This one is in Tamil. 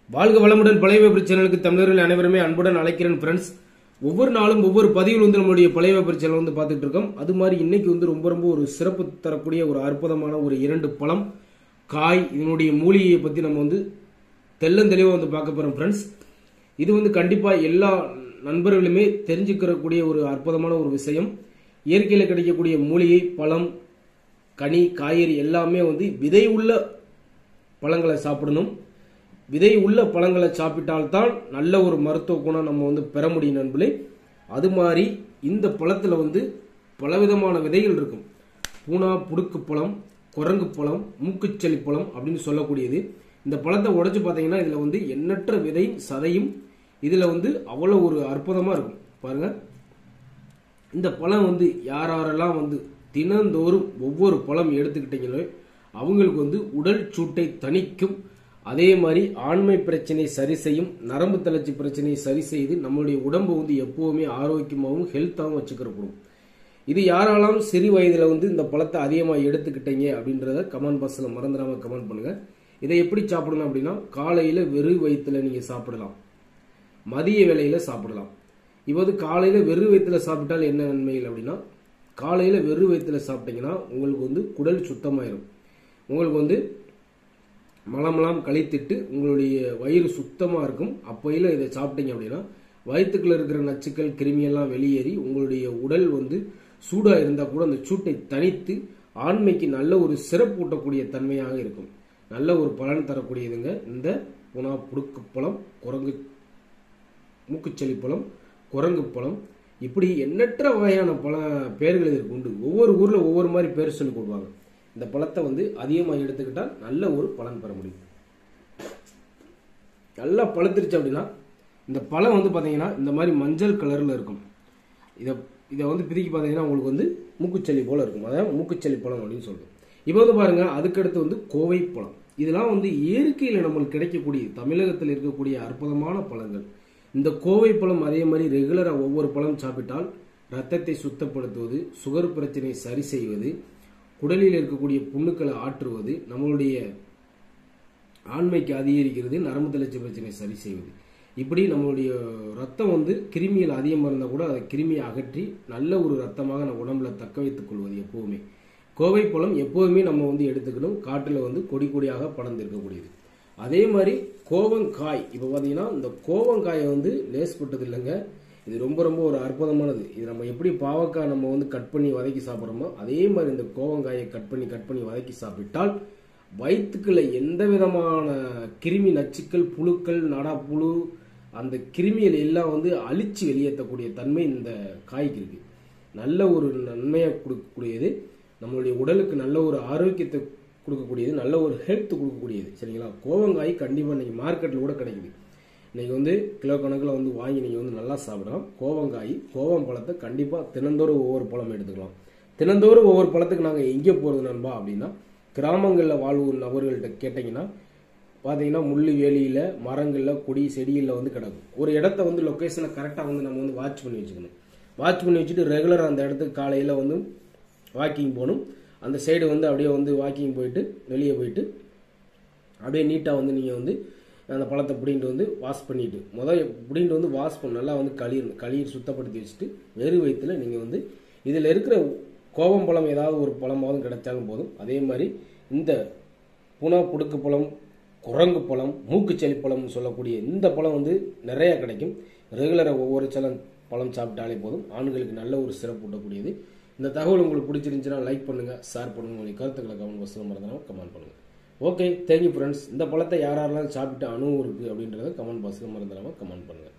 வாழ்க வளமுடன் பழைய வெப்பர் சேனலுக்கு தமிழர்கள் அனைவருமே அன்புடன் அழைக்கிறேன் ஃப்ரெண்ட்ஸ் ஒவ்வொரு நாளும் ஒவ்வொரு பதிவில் வந்து நம்மளுடைய பழைய வெப்பர் சேனல் வந்து பார்த்துட்டு இருக்கோம் அது மாதிரி இன்னைக்கு வந்து ரொம்ப ரொம்ப ஒரு சிறப்பு தரக்கூடிய ஒரு அற்புதமான ஒரு இரண்டு பழம் காய் இதனுடைய மூலிகையை பற்றி நம்ம வந்து தெள்ளந்தெளிவாக வந்து பார்க்க போகிறோம் ஃப்ரெண்ட்ஸ் இது வந்து கண்டிப்பாக எல்லா நண்பர்களுமே தெரிஞ்சுக்கிறக்கூடிய ஒரு அற்புதமான ஒரு விஷயம் இயற்கையில் கிடைக்கக்கூடிய மூலிகை பழம் கனி காய்கறி எல்லாமே வந்து விதை உள்ள பழங்களை சாப்பிடணும் விதை உள்ள பழங்களை சாப்பிட்டால்தான் நல்ல ஒரு மருத்துவ குணம் நம்ம வந்து பெற முடியும் நண்பர்களே அது மாதிரி இந்த பழத்தில் வந்து பலவிதமான விதைகள் இருக்கும் பூனா புடுக்கு பழம் குரங்கு பழம் மூக்குச்செளி பழம் அப்படின்னு சொல்லக்கூடியது இந்த பழத்தை உடைச்சு பார்த்தீங்கன்னா இதில் வந்து எண்ணற்ற விதை சதையும் இதில் வந்து அவ்வளோ ஒரு அற்புதமாக இருக்கும் பாருங்க இந்த பழம் வந்து யார் யாரெல்லாம் வந்து தினந்தோறும் ஒவ்வொரு பழம் எடுத்துக்கிட்டீங்களோ அவங்களுக்கு வந்து உடல் சூட்டை தணிக்கும் அதே மாதிரி ஆண்மை பிரச்சனை சரி செய்யும் நரம்பு தளர்ச்சி பிரச்சனையை சரி செய்து நம்மளுடைய உடம்பு வந்து எப்பவுமே ஆரோக்கியமாகவும் ஹெல்த்தாகவும் வச்சுக்கிறப்படும் இது யாராலும் சிறு வயதில் வந்து இந்த பழத்தை அதிகமாக எடுத்துக்கிட்டீங்க அப்படின்றத கமெண்ட் பாக்ஸில் மறந்துடாம கமெண்ட் பண்ணுங்க இதை எப்படி சாப்பிடணும் அப்படின்னா காலையில் வெறும் வயிற்றுல நீங்கள் சாப்பிடலாம் மதிய வேளையில் சாப்பிடலாம் இப்போ வந்து காலையில் வெறும் வயிற்றுல சாப்பிட்டால் என்ன நன்மைகள் அப்படின்னா காலையில் வெறும் வயிற்றுல சாப்பிட்டீங்கன்னா உங்களுக்கு வந்து குடல் சுத்தமாயிரும் உங்களுக்கு வந்து மலமெல்லாம் கழித்திட்டு உங்களுடைய வயிறு சுத்தமாக இருக்கும் அப்பையில் இதை சாப்பிட்டீங்க அப்படின்னா வயிற்றுக்குள்ள இருக்கிற நச்சுக்கள் கிருமியெல்லாம் வெளியேறி உங்களுடைய உடல் வந்து சூடாக இருந்தால் கூட அந்த சூட்டை தணித்து ஆண்மைக்கு நல்ல ஒரு சிறப்பூட்டக்கூடிய தன்மையாக இருக்கும் நல்ல ஒரு பலன் தரக்கூடியதுங்க இந்த புனா புடுக்கு பழம் குரங்கு மூக்குச்செளி பழம் குரங்கு பழம் இப்படி எண்ணற்ற வகையான பல பெயர்கள் இதற்கு உண்டு ஒவ்வொரு ஊரில் ஒவ்வொரு மாதிரி பேர் சொல்லி கொடுப்பாங்க இந்த பழத்தை வந்து அதிகமாக எடுத்துக்கிட்டால் நல்ல ஒரு பலன் பெற முடியும் நல்லா பழுத்துருச்சு அப்படின்னா இந்த பழம் வந்து பார்த்தீங்கன்னா இந்த மாதிரி மஞ்சள் கலரில் இருக்கும் இதை இதை வந்து பிரிக்கி பார்த்தீங்கன்னா உங்களுக்கு வந்து மூக்குச்சளி போல இருக்கும் அதாவது மூக்குச்சளி பழம் அப்படின்னு சொல்லுவோம் இப்போ வந்து பாருங்க அதுக்கடுத்து வந்து கோவை பழம் இதெல்லாம் வந்து இயற்கையில் நம்மளுக்கு கிடைக்கக்கூடிய தமிழகத்தில் இருக்கக்கூடிய அற்புதமான பழங்கள் இந்த கோவை பழம் அதே மாதிரி ரெகுலராக ஒவ்வொரு பழம் சாப்பிட்டால் ரத்தத்தை சுத்தப்படுத்துவது சுகர் பிரச்சனையை சரி செய்வது குடலில் இருக்கக்கூடிய புண்ணுக்களை ஆற்றுவது நம்மளுடைய ஆண்மைக்கு அதிகரிக்கிறது நரம்பு தளர்ச்சி பிரச்சனை சரி செய்வது இப்படி நம்மளுடைய ரத்தம் வந்து கிருமிகள் அதிகமாக இருந்தால் கூட அதை கிருமியை அகற்றி நல்ல ஒரு ரத்தமாக நம்ம உடம்புல தக்க வைத்துக் கொள்வது எப்போவுமே கோவை பழம் எப்போதுமே நம்ம வந்து எடுத்துக்கணும் காட்டில் வந்து கொடி கொடியாக படர்ந்து இருக்கக்கூடியது அதே மாதிரி கோவங்காய் இப்போ பார்த்தீங்கன்னா இந்த கோவங்காயை வந்து லேஸ்பட்டது இல்லைங்க இது ரொம்ப ரொம்ப ஒரு அற்புதமானது இது நம்ம எப்படி பாவக்காய் நம்ம வந்து கட் பண்ணி வதக்கி சாப்பிட்றோமோ அதே மாதிரி இந்த கோவங்காயை கட் பண்ணி கட் பண்ணி வதக்கி சாப்பிட்டால் வயிற்றுக்குள்ள எந்த விதமான கிருமி நச்சுக்கள் புழுக்கள் நடாப்புழு அந்த கிருமிகள் எல்லாம் வந்து அழிச்சு வெளியேற்றக்கூடிய தன்மை இந்த காய்க்கு இருக்கு நல்ல ஒரு நன்மையை கொடுக்கக்கூடியது நம்மளுடைய உடலுக்கு நல்ல ஒரு ஆரோக்கியத்தை கொடுக்கக்கூடியது நல்ல ஒரு ஹெல்த் கொடுக்கக்கூடியது சரிங்களா கோவங்காய் கண்டிப்பாக இன்னைக்கு மார்க்கெட்டில் கூட கிடைக்குது இன்னைக்கு வந்து கிலோ கணக்கில் வந்து வாங்கி நீங்கள் வந்து நல்லா சாப்பிடலாம் கோவங்காய் கோவம் பழத்தை கண்டிப்பாக தினந்தோறும் ஒவ்வொரு பழம் எடுத்துக்கலாம் தினந்தோறும் ஒவ்வொரு பழத்துக்கு நாங்கள் எங்கே போகிறது நண்பா அப்படின்னா கிராமங்களில் வாழ்வு நபர்கள்ட்ட கேட்டிங்கன்னா பார்த்தீங்கன்னா முள்ளு வேலியில் மரங்களில் கொடி செடிகளில் வந்து கிடக்கும் ஒரு இடத்த வந்து லொக்கேஷனை கரெக்டாக வந்து நம்ம வந்து வாட்ச் பண்ணி வச்சுக்கணும் வாட்ச் பண்ணி வச்சுட்டு ரெகுலராக அந்த இடத்துக்கு காலையில் வந்து வாக்கிங் போகணும் அந்த சைடு வந்து அப்படியே வந்து வாக்கிங் போயிட்டு வெளியே போயிட்டு அப்படியே நீட்டாக வந்து நீங்கள் வந்து அந்த பழத்தை பிடிங்கிட்டு வந்து வாஷ் பண்ணிட்டு முதல் பிடிங்கிட்டு வந்து வாஷ் பண்ண நல்லா வந்து களியணும் களியை சுத்தப்படுத்தி வச்சுட்டு வெறு வயிற்றுல நீங்கள் வந்து இதில் இருக்கிற கோவம் பழம் ஏதாவது ஒரு பழமாவது கிடைச்சாலும் போதும் அதே மாதிரி இந்த புனா புடுக்கு பழம் குரங்கு பழம் மூக்குச்செளி பழம்னு சொல்லக்கூடிய இந்த பழம் வந்து நிறைய கிடைக்கும் ரெகுலராக ஒவ்வொரு சலம் பழம் சாப்பிட்டாலே போதும் ஆண்களுக்கு நல்ல ஒரு சிறப்பு ஊட்டக்கூடியது இந்த தகவல் உங்களுக்கு பிடிச்சிருந்துச்சுன்னா லைக் பண்ணுங்க ஷேர் பண்ணுங்க உங்களுக்கு கருத்துக்களை கமெண்ட் பாக்ஸில் மறந்தாலும் கமெண்ட் பண்ணுங்க ஓகே தேங்க்யூ ஃப்ரெண்ட்ஸ் இந்த பழத்தை யார் யாரெல்லாம் சாப்பிட்டு அனுபவம் இருக்குது அப்படின்றத கமெண்ட் பாக்ஸில் மறந்துடாமல் கமெண்ட் பண்ணுங்கள்